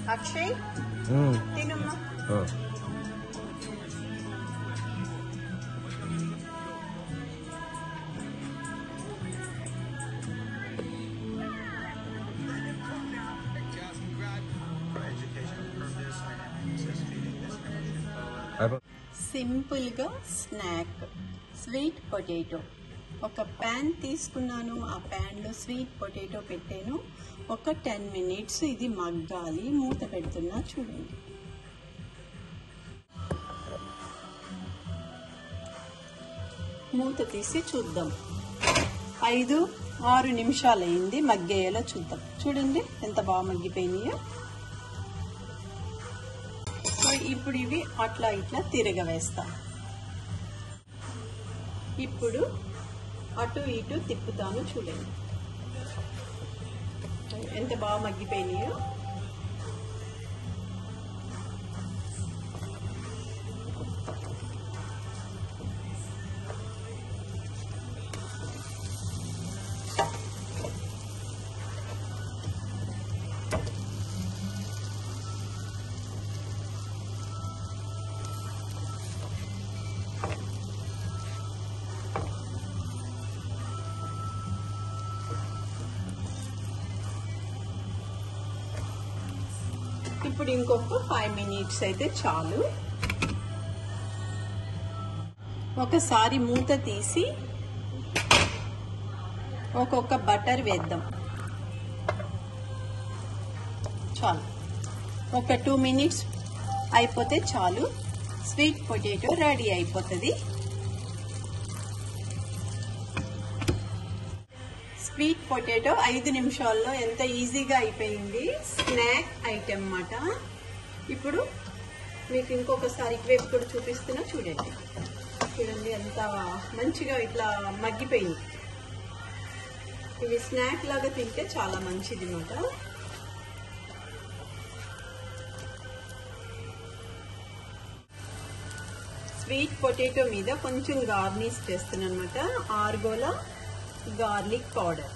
అక్షయ్ ఉమ్, తినమ్మా ఆ. అయిపో- సింపుల్గా స్నాక్ స్వీట్ పొటాటో ఒక ప్యాన్ తీసుకున్నాను ఆ ప్యాన్లో స్వీట్ పొటాటో పెట్టాను ఒక టెన్ మినిట్స్ ఇది మగ్గాలి మూత పెడుతున్నా చూడండి మూత తీసి చూద్దాం ఐదు ఆరు నిమిషాలు అయింది మగ్గేయాలో చూద్దాం చూడండి ఎంత బాగా మగ్గిపోయినాయో సో ఇప్పుడు ఇవి అట్లా ఇట్లా తిరగవేస్తా ఇప్పుడు అటు ఇటు తిప్పుతాను చూడండి ఎంత బాగా మగ్గిపోయినాయో ఇప్పుడు ఇంకొక ఫైవ్ మినిట్స్ అయితే చాలు ఒకసారి మూత తీసి ఒక్కొక్క బటర్ వేద్దాం చాలు ఒక టూ మినిట్స్ అయిపోతే చాలు స్వీట్ పొటాటో రెడీ అయిపోతుంది స్వీట్ పొటాటో ఐదు నిమిషాల్లో ఎంత ఈజీగా అయిపోయింది స్నాక్ ఐటెం అన్నమాట ఇప్పుడు మీకు ఇంకొకసారి ఇటువైపు కూడా చూపిస్తున్నా చూడండి చూడండి ఎంత మంచిగా ఇట్లా మగ్గిపోయింది ఇవి స్నాక్ లాగా తింటే చాలా మంచిది అన్నమాట స్వీట్ పొటాటో మీద కొంచెం గార్నిష్ చేస్తున్నాను అనమాట ఆర్గోలా గార్లిక్ పౌడర్